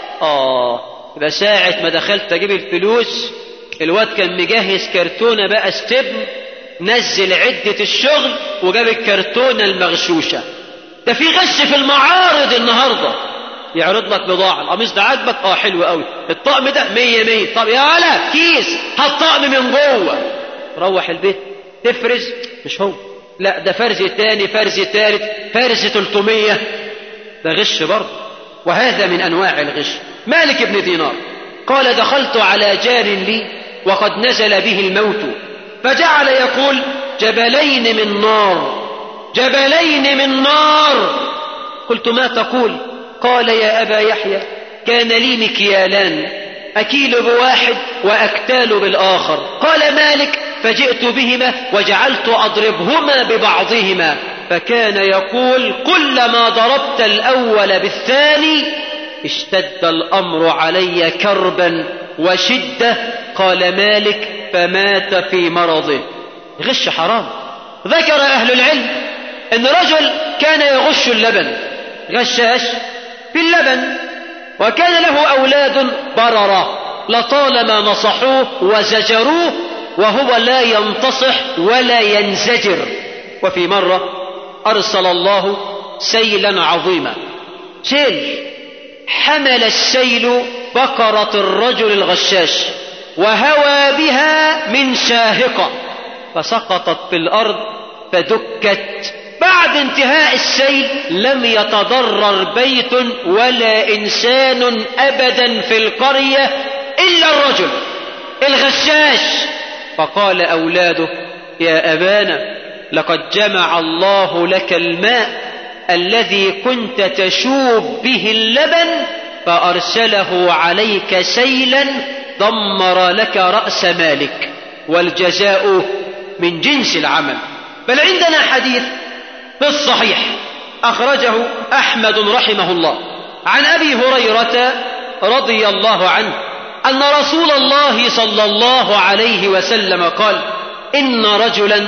اه يبقى ساعة ما دخلت اجيب الفلوس الواد كان مجهز كرتونة بقى ستبن نزل عدة الشغل وجاب الكرتونة المغشوشة ده في غش في المعارض النهاردة يعرض لك بضاعة القميص ده عاجبك اه حلو قوي الطقم ده مية مية طب يا ولا كيس هات طقم من جوه روح البيت تفرز مش هو لا ده فرز تاني فرز تالت فرز 300 ده غش برضه وهذا من انواع الغش مالك بن دينار قال دخلت على جار لي وقد نزل به الموت فجعل يقول جبلين من نار جبلين من نار قلت ما تقول قال يا ابا يحيى كان لي مكيالان اكيل بواحد واكتال بالاخر قال مالك فجئت بهما وجعلت اضربهما ببعضهما فكان يقول كلما ضربت الاول بالثاني اشتد الامر علي كربا وشده قال مالك فمات في مرضه غش حرام ذكر اهل العلم ان رجل كان يغش اللبن غشاش في اللبن وكان له اولاد برره لطالما نصحوه وزجروه وهو لا ينتصح ولا ينزجر وفي مرة أرسل الله سيلا عظيما سيل حمل السيل بقرة الرجل الغشاش وهوى بها من شاهقة فسقطت في الأرض فدكت بعد انتهاء السيل لم يتضرر بيت ولا إنسان أبدا في القرية إلا الرجل الغشاش فقال أولاده يا أبانا لقد جمع الله لك الماء الذي كنت تشوب به اللبن فأرسله عليك سيلا دمر لك رأس مالك والجزاء من جنس العمل بل عندنا حديث في الصحيح أخرجه أحمد رحمه الله عن أبي هريرة رضي الله عنه أن رسول الله صلى الله عليه وسلم قال إن رجلا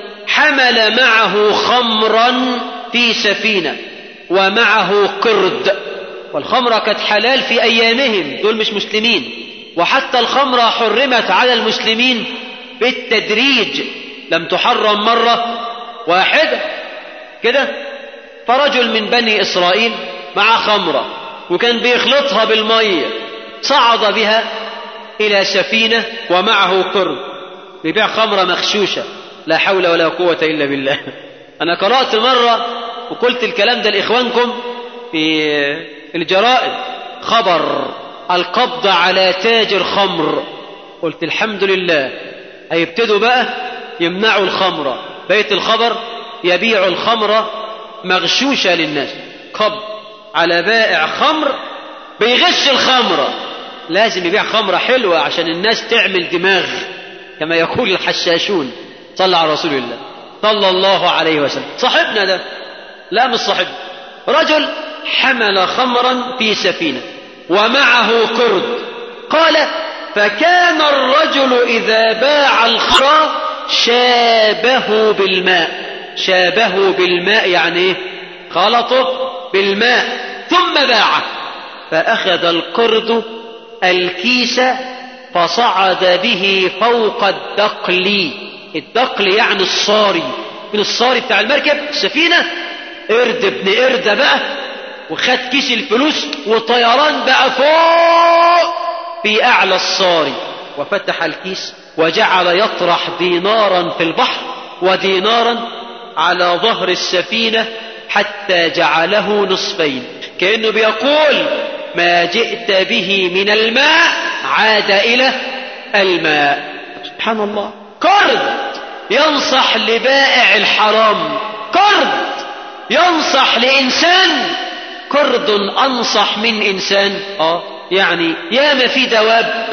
حمل معه خمرا في سفينة ومعه قرد والخمرة كانت حلال في أيامهم دول مش مسلمين وحتى الخمرة حرمت على المسلمين بالتدريج لم تحرم مرة واحدة كده فرجل من بني إسرائيل مع خمرة وكان بيخلطها بالمية صعد بها إلى سفينة ومعه قرد بيبيع خمرة مغشوشة لا حول ولا قوة إلا بالله أنا قرأت مرة وقلت الكلام ده لإخوانكم في الجرائد خبر القبض على تاجر خمر قلت الحمد لله هيبتدوا بقى يمنعوا الخمرة بيت الخبر يبيع الخمرة مغشوشة للناس قبض على بائع خمر بيغش الخمرة لازم يبيع خمرة حلوة عشان الناس تعمل دماغ كما يقول الحشاشون صلى على رسول الله صلى الله عليه وسلم صاحبنا ده لا مش صاحبنا رجل حمل خمرا في سفينة ومعه قرد قال فكان الرجل إذا باع الخمر شابه بالماء شابه بالماء يعني ايه خلطه بالماء ثم باعه فأخذ القرد الكيس فصعد به فوق الدقل الدقل يعني الصاري من الصاري بتاع المركب السفينة قرد ابن قردة بقى وخد كيس الفلوس وطيران بقى فوق في أعلى الصاري وفتح الكيس وجعل يطرح دينارا في البحر ودينارا على ظهر السفينة حتى جعله نصفين كأنه بيقول ما جئت به من الماء عاد إلى الماء سبحان الله قرد ينصح لبائع الحرام قرد ينصح لإنسان قرد أنصح من إنسان آه يعني ياما في دواب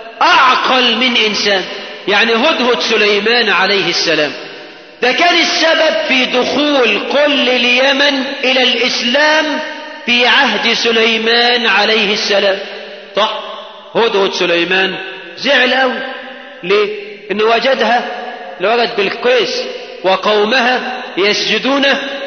أعقل من إنسان يعني هدهد سليمان عليه السلام ده كان السبب في دخول كل اليمن إلى الإسلام في عهد سليمان عليه السلام صح هدهد سليمان زعل قوي ليه انه وجدها وجد بالقيس وقومها يسجدون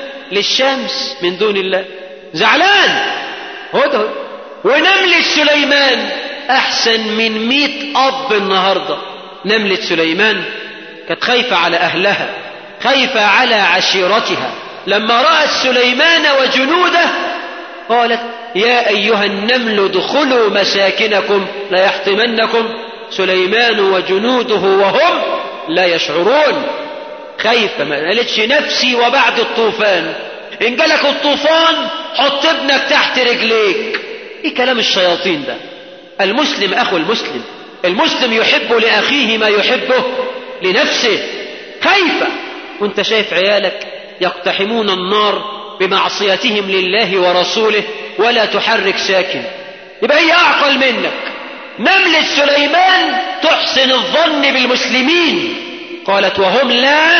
للشمس من دون الله زعلان هدهد ونملة سليمان أحسن من مئة أب النهاردة نملة سليمان كانت خايفة على أهلها خايفة على عشيرتها لما رأت سليمان وجنوده قالت يا أيها النمل ادخلوا مساكنكم لا يحطمنكم سليمان وجنوده وهم لا يشعرون خايفة ما قالتش نفسي وبعد الطوفان إن جالك الطوفان حط ابنك تحت رجليك ايه كلام الشياطين ده المسلم أخو المسلم المسلم يحب لأخيه ما يحبه لنفسه خايفة وانت شايف عيالك يقتحمون النار بمعصيتهم لله ورسوله ولا تحرك ساكن يبقى هي أعقل منك نملة سليمان تحسن الظن بالمسلمين قالت وهم لا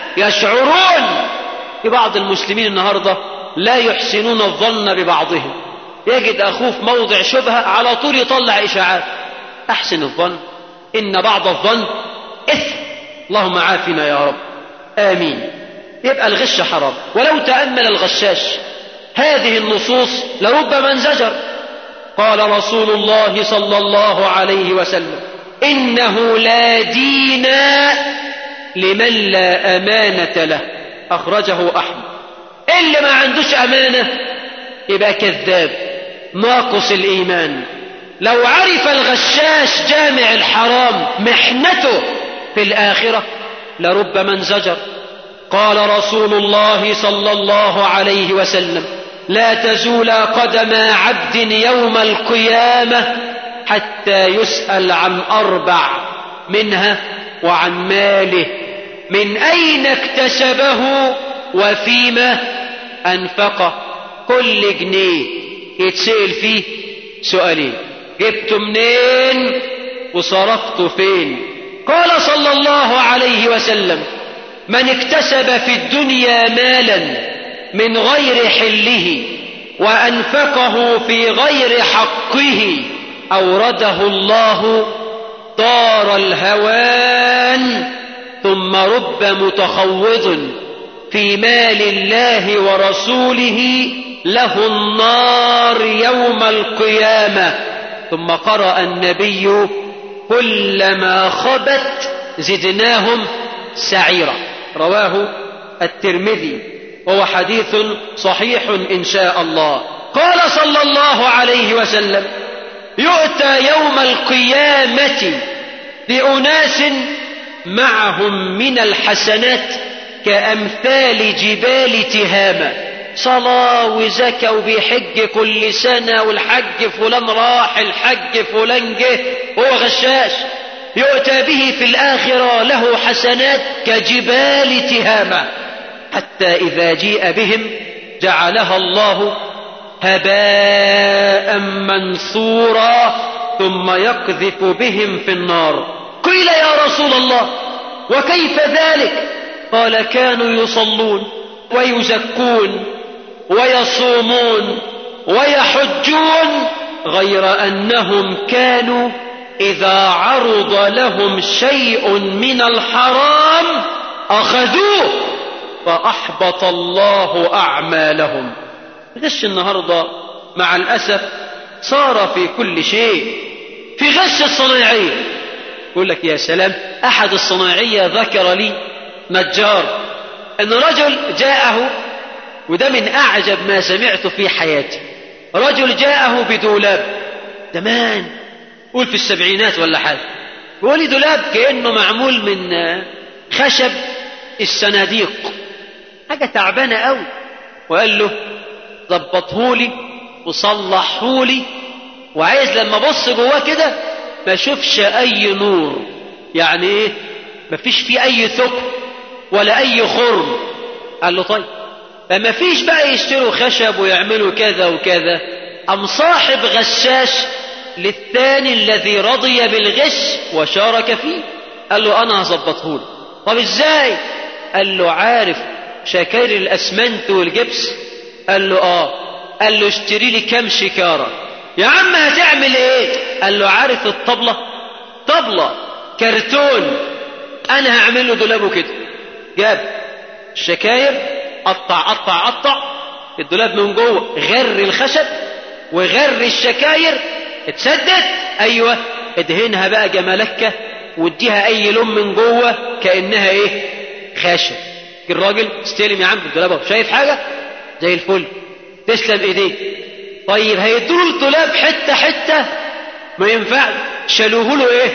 يشعرون في بعض المسلمين النهاردة لا يحسنون الظن ببعضهم يجد أخوه في موضع شبهة على طول يطلع إشاعات أحسن الظن إن بعض الظن إثم اللهم عافنا يا رب آمين يبقى الغش حرام ولو تأمل الغشاش هذه النصوص لربما انزجر قال رسول الله صلى الله عليه وسلم إنه لا دين لمن لا أمانة له أخرجه أحمد اللي ما عندوش أمانة يبقى كذاب ناقص الإيمان لو عرف الغشاش جامع الحرام محنته في الآخرة لربما انزجر قال رسول الله صلى الله عليه وسلم لا تزول قدم عبد يوم القيامة حتى يسأل عن أربع منها وعن ماله من أين اكتسبه وفيما أنفقه كل جنيه يتسأل فيه سؤالين جبته منين وصرفته فين قال صلى الله عليه وسلم من اكتسب في الدنيا مالا من غير حله وأنفقه في غير حقه أورده الله دار الهوان ثم رب متخوض في مال الله ورسوله له النار يوم القيامة ثم قرأ النبي كلما خبت زدناهم سعيرا رواه الترمذي وهو حديث صحيح إن شاء الله قال صلى الله عليه وسلم يؤتى يوم القيامة بأناس معهم من الحسنات كأمثال جبال تهامة صلاة وزكاة وبيحج كل سنة والحج فلان راح الحج فلان جه هو غشاش يؤتى به في الآخرة له حسنات كجبال تهامة حتى إذا جيء بهم جعلها الله هباء منثورا ثم يقذف بهم في النار قيل يا رسول الله وكيف ذلك قال كانوا يصلون ويزكون ويصومون ويحجون غير أنهم كانوا إذا عرض لهم شيء من الحرام أخذوه فأحبط الله أعمالهم غش النهاردة مع الأسف صار في كل شيء في غش الصناعية يقول لك يا سلام أحد الصناعية ذكر لي نجار أن رجل جاءه وده من أعجب ما سمعت في حياتي رجل جاءه بدولاب زمان قول في السبعينات ولا حاجة بيقول لي دولاب كأنه معمول من خشب الصناديق حاجة تعبانة قوي وقال له ظبطهولي وصلحهولي وعايز لما ابص جواه كده ما اشوفش اي نور يعني ايه ما فيش فيه اي ثقب ولا اي خرم قال له طيب فما فيش بقى يشتروا خشب ويعملوا كذا وكذا ام صاحب غشاش للثاني الذي رضي بالغش وشارك فيه قال له انا هظبطهولي طب ازاي قال له عارف شكاير الاسمنت والجبس قال له اه قال له اشتري لي كام شكاره يا عم هتعمل ايه قال له عارف الطبله طبله كرتون انا هعمل له دولابه كده جاب الشكاير قطع قطع قطع الدولاب من جوه غر الخشب وغر الشكاير اتسدد ايوه ادهنها بقى جمالكه واديها اي لون من جوه كانها ايه خشب الراجل استلم يا عم الدولاب شايف حاجه زي الفل تسلم ايديه طيب هيدوله الدولاب حته حته ما ينفع شالوه له ايه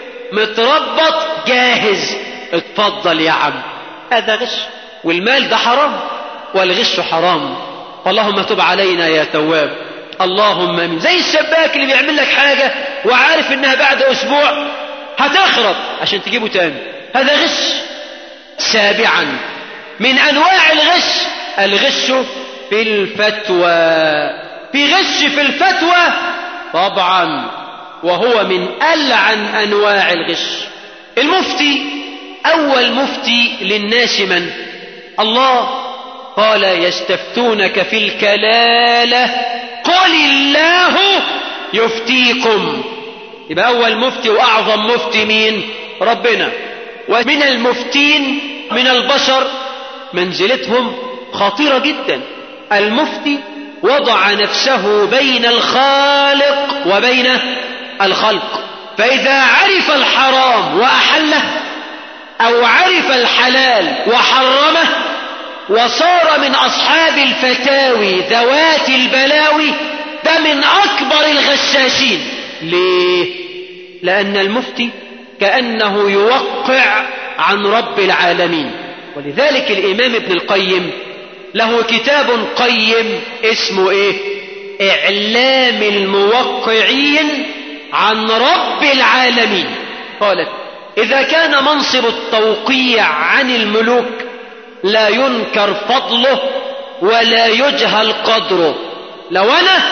متربط جاهز اتفضل يا عم هذا غش والمال ده حرام والغش حرام اللهم تب علينا يا تواب اللهم امين زي السباك اللي بيعمل لك حاجه وعارف انها بعد اسبوع هتخرب عشان تجيبه تاني هذا غش سابعا من انواع الغش الغش في الفتوى في غش في الفتوى طبعا وهو من ألعن أنواع الغش المفتي أول مفتي للناس من الله قال يستفتونك في الكلالة قل الله يفتيكم يبقى أول مفتي وأعظم مفتي مين ربنا ومن المفتين من البشر منزلتهم خطيرة جدا المفتي وضع نفسه بين الخالق وبين الخلق فإذا عرف الحرام وأحله أو عرف الحلال وحرمه وصار من أصحاب الفتاوي ذوات البلاوي ده من أكبر الغشاشين ليه؟ لأن المفتي كأنه يوقع عن رب العالمين ولذلك الإمام ابن القيم له كتاب قيم اسمه إيه؟ إعلام الموقعين عن رب العالمين قالت إذا كان منصب التوقيع عن الملوك لا ينكر فضله ولا يجهل قدره لو أنا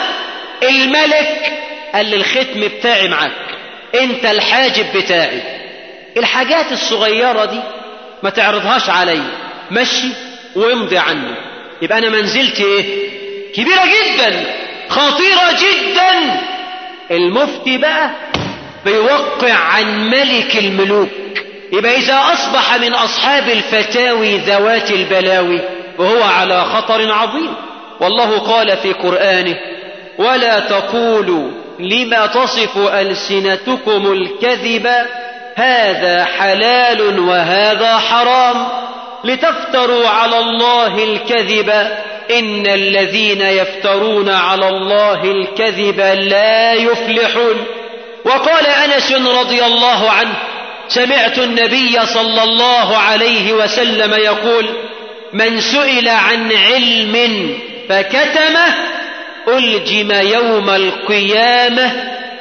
الملك قال لي الختم بتاعي معاك انت الحاجب بتاعي الحاجات الصغيرة دي ما تعرضهاش علي مشي وامضي عني يبقى انا منزلتي ايه كبيرة جدا خطيرة جدا المفتي بقى بيوقع عن ملك الملوك يبقى إذا أصبح من أصحاب الفتاوي ذوات البلاوي وهو على خطر عظيم والله قال في قرآنه ولا تقولوا لما تصف ألسنتكم الكذب هذا حلال وهذا حرام لتفتروا على الله الكذب إن الذين يفترون على الله الكذب لا يفلحون وقال أنس رضي الله عنه سمعت النبي صلى الله عليه وسلم يقول من سئل عن علم فكتمه ألجم يوم القيامة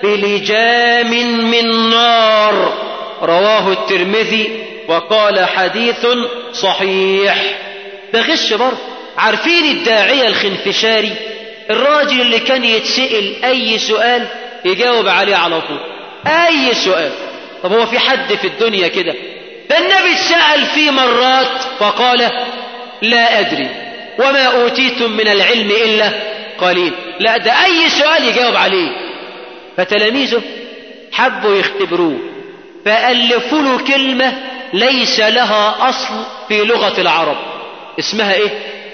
بلجام من نار رواه الترمذي وقال حديث صحيح ده غش برضه عارفين الداعية الخنفشاري الراجل اللي كان يتسأل أي سؤال يجاوب عليه على طول أي سؤال طب هو في حد في الدنيا كده ده النبي اتسأل فيه مرات فقال لا أدري وما أوتيتم من العلم إلا قليل لا ده أي سؤال يجاوب عليه فتلاميذه حبوا يختبروه فألفوا له كلمة ليس لها أصل في لغة العرب اسمها إيه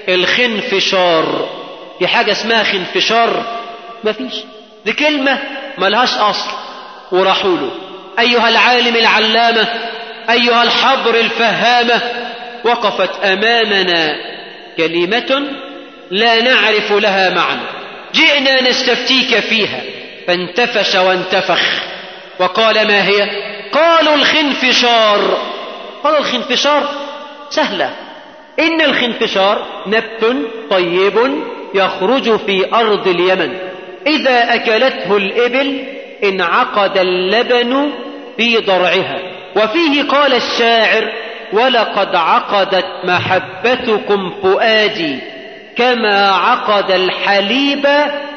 الخنفشار في حاجة اسمها خنفشار مفيش دي كلمة ملهاش أصل وراحوا له أيها العالم العلامة أيها الحبر الفهامة وقفت أمامنا كلمة لا نعرف لها معنى جئنا نستفتيك فيها فانتفش وانتفخ وقال ما هي قالوا الخنفشار قالوا الخنفشار سهلة إن الخنفشار نبت طيب يخرج في أرض اليمن إذا أكلته الإبل انعقد اللبن في ضرعها وفيه قال الشاعر ولقد عقدت محبتكم فؤادي كما عقد الحليب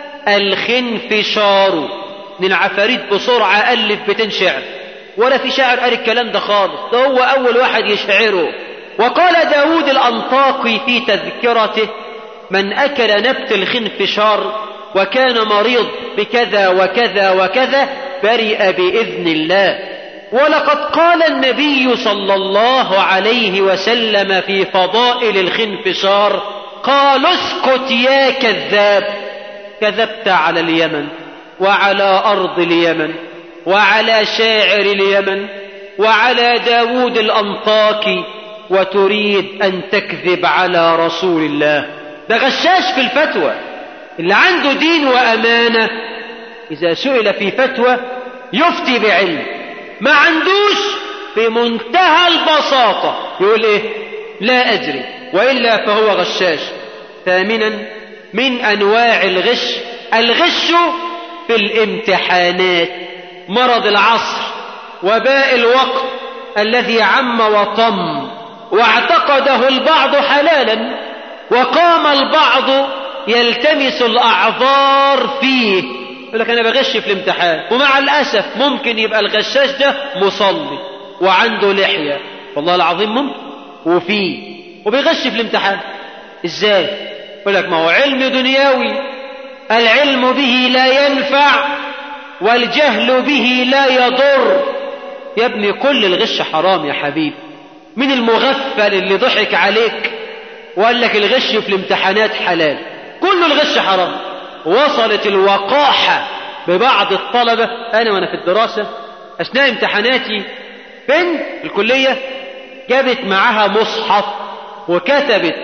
الخنفشار من العفاريت بسرعة ألف بيتين شعر ولا في شاعر قال الكلام ده خالص ده هو أول واحد يشعره وقال داود الأنطاقي في تذكرته من أكل نبت الخنفشار وكان مريض بكذا وكذا وكذا برئ بإذن الله ولقد قال النبي صلى الله عليه وسلم في فضائل الخنفشار قالوا اسكت يا كذاب كذبت على اليمن وعلى أرض اليمن وعلى شاعر اليمن وعلى داود الأنطاكي وتريد أن تكذب على رسول الله ده غشاش في الفتوى اللي عنده دين وأمانة إذا سئل في فتوى يفتي بعلم ما عندوش في منتهى البساطة يقول إيه لا أدري وإلا فهو غشاش ثامنا من أنواع الغش الغش في الامتحانات مرض العصر وباء الوقت الذي عم وطم واعتقده البعض حلالا وقام البعض يلتمس الأعذار فيه يقول لك أنا بغش في الامتحان ومع الأسف ممكن يبقى الغشاش ده مصلي وعنده لحية والله العظيم ممكن وفيه وبيغش في الامتحان ازاي يقول لك ما هو علم دنيوي العلم به لا ينفع والجهل به لا يضر يا ابني كل الغش حرام يا حبيبي من المغفل اللي ضحك عليك وقال لك الغش في الامتحانات حلال كل الغش حرام وصلت الوقاحة ببعض الطلبة أنا وأنا في الدراسة أثناء امتحاناتي بنت الكلية جابت معاها مصحف وكتبت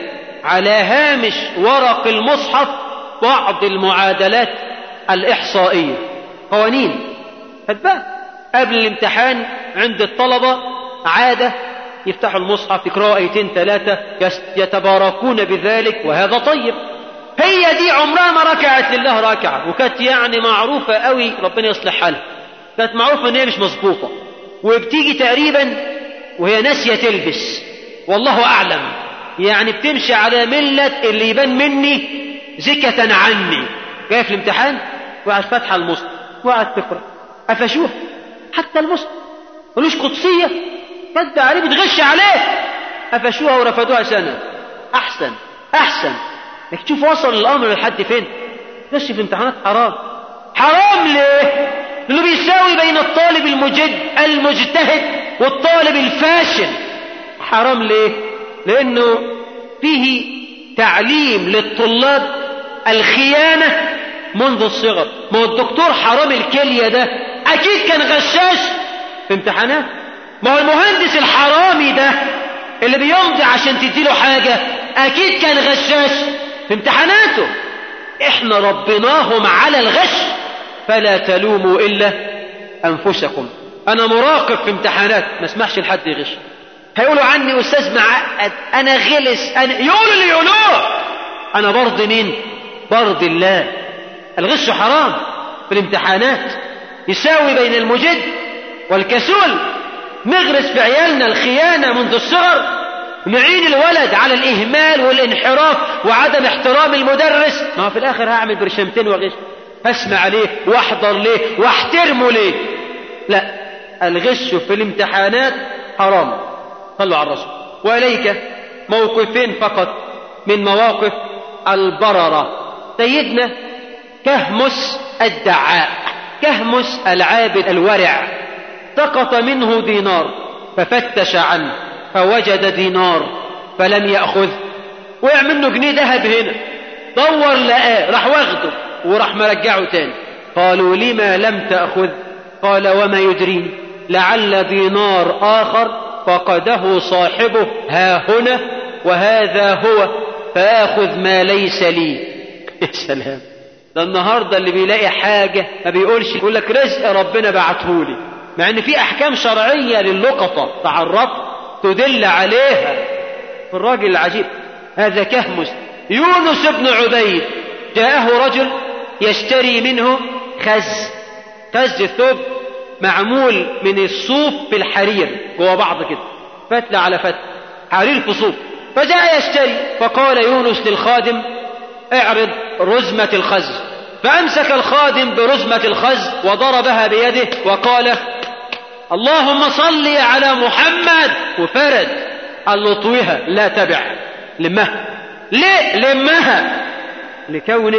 على هامش ورق المصحف بعض المعادلات الإحصائية قوانين هتبقى قبل الامتحان عند الطلبة عادة يفتحوا المصحف يقرأوا آيتين ثلاثة يتباركون بذلك وهذا طيب هي دي عمرها ما ركعت لله ركعة وكانت يعني معروفة قوي ربنا يصلح حالها كانت معروفة ان هي مش مظبوطة وبتيجي تقريبا وهي ناسية تلبس والله أعلم يعني بتمشي على ملة اللي يبان مني زكة عني جاية في الامتحان وقعد فاتحة المصحف وقعد تقرأ قفشوها حتى المصحف ملوش قدسية كد عليه بتغش عليه قفشوها ورفضوها سنة أحسن أحسن انك تشوف وصل الأمر لحد فين غش في امتحانات حرام حرام ليه؟ لأنه بيساوي بين الطالب المجد المجتهد والطالب الفاشل حرام ليه؟ لأنه فيه تعليم للطلاب الخيانة منذ الصغر ما هو الدكتور حرام الكلية ده أكيد كان غشاش في امتحانات ما هو المهندس الحرامي ده اللي بيمضي عشان تديله حاجة أكيد كان غشاش في امتحاناته احنا ربناهم على الغش فلا تلوموا إلا أنفسكم أنا مراقب في امتحانات ما اسمحش لحد يغش هيقولوا عني أستاذ معقد أنا غلس أنا يقولوا اللي يقولوه أنا برضي مين برضي الله الغش حرام في الامتحانات يساوي بين المجد والكسول نغرس في عيالنا الخيانة منذ الصغر نعين الولد على الإهمال والانحراف وعدم احترام المدرس ما في الآخر هعمل برشمتين وغش هسمع عليه واحضر ليه واحترمه ليه لا الغش في الامتحانات حرام صلوا على الرسول وإليك موقفين فقط من مواقف البررة سيدنا كهمس الدعاء كهمس العابد الورع سقط منه دينار ففتش عنه فوجد دينار فلم يأخذ وقع منه جنيه ذهب هنا دور لقاه راح واخده وراح مرجعه تاني قالوا لما لم تأخذ قال وما يدريني لعل دينار آخر فقده صاحبه ها هنا وهذا هو فآخذ ما ليس لي يا سلام ده النهاردة اللي بيلاقي حاجة ما بيقولش يقول لك رزق ربنا بعتهولي مع ان في احكام شرعية للقطة تعرف تدل عليها الراجل العجيب هذا كهمس يونس بن عبيد جاءه رجل يشتري منه خز خز الثوب معمول من الصوف بالحرير جوا بعض كده فتلة على فتلة حرير في صوف فجاء يشتري فقال يونس للخادم اعرض رزمة الخز فأمسك الخادم برزمة الخز وضربها بيده وقال اللهم صل على محمد وفرد قال له طويها لا تبع لمها ليه لمها لكونه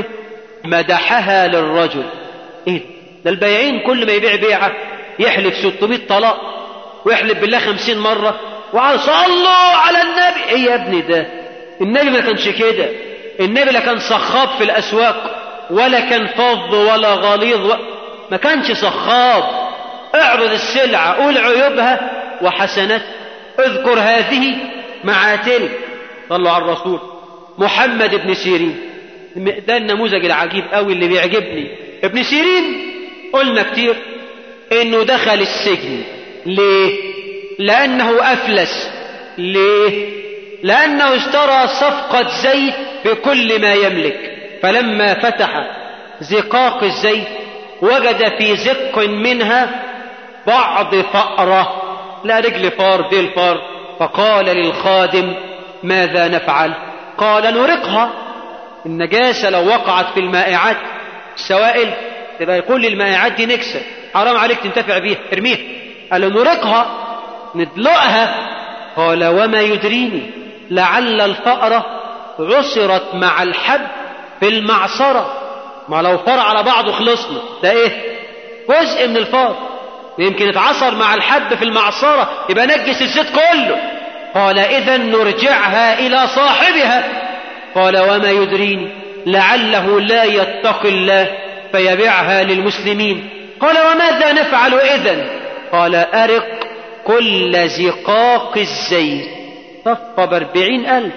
مدحها للرجل ايه ده البياعين كل ما يبيع بيعة يحلف 600 طلاق ويحلف بالله 50 مرة وعلى صلوا على النبي ايه يا ابني ده النبي ما كانش كده النبي لا كان صخاب في الاسواق ولا كان فظ ولا غليظ و... ما كانش صخاب اعرض السلعة قول عيوبها وحسنات اذكر هذه مع تلك صلوا على الرسول محمد بن سيرين ده النموذج العجيب قوي اللي بيعجبني ابن سيرين قلنا كتير انه دخل السجن ليه لانه افلس ليه لانه اشترى صفقة زيت بكل ما يملك فلما فتح زقاق الزيت وجد في زق منها بعض فأرة لا رجل فار ديل فار فقال للخادم ماذا نفعل قال نرقها النجاسة لو وقعت في المائعات السوائل تبقى يقول للمائعات دي نكسة حرام عليك تنتفع بيها ارميها قال له نرقها ندلقها قال وما يدريني لعل الفأرة عصرت مع الحب في المعصرة ما لو فار على بعضه خلصنا ده ايه جزء من الفار يمكن اتعصر مع الحب في المعصرة يبقى نجس الزيت كله قال اذا نرجعها الى صاحبها قال وما يدريني لعله لا يتقي الله فيبيعها للمسلمين قال وماذا نفعل اذا قال ارق كل زقاق الزيت صف باربعين الف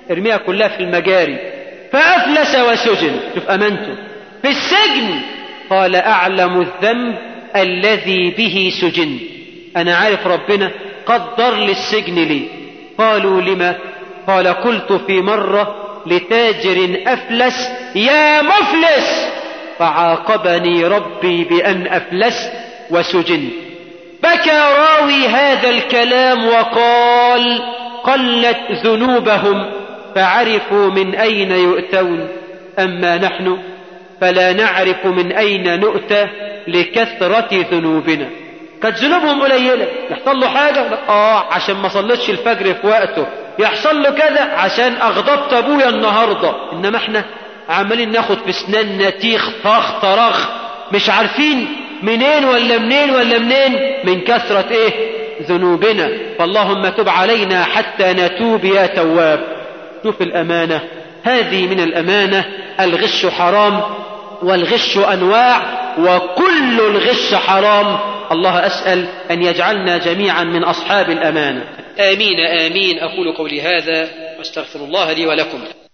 ارميها كلها في المجاري فأفلس وسجن شوف أمانته في السجن قال أعلم الذنب الذي به سجن أنا عارف ربنا قدر لي السجن لي قالوا لما قال قلت في مرة لتاجر أفلس يا مفلس فعاقبني ربي بأن أفلست وسجنت بكى راوي هذا الكلام وقال قلت ذنوبهم فعرفوا من أين يؤتون أما نحن فلا نعرف من أين نؤتى لكثرة ذنوبنا كانت ذنوبهم قليلة يحصل له حاجة آه عشان ما صليتش الفجر في وقته يحصل له كذا عشان أغضبت أبويا النهاردة إنما إحنا عمالين ناخد في سناننا تيخ طخ طرخ مش عارفين منين ولا منين ولا منين من كثرة إيه ذنوبنا فاللهم تب علينا حتى نتوب يا تواب شوف الأمانة هذه من الأمانة الغش حرام والغش أنواع وكل الغش حرام الله أسأل أن يجعلنا جميعا من أصحاب الأمانة آمين آمين أقول قولي هذا واستغفر الله لي ولكم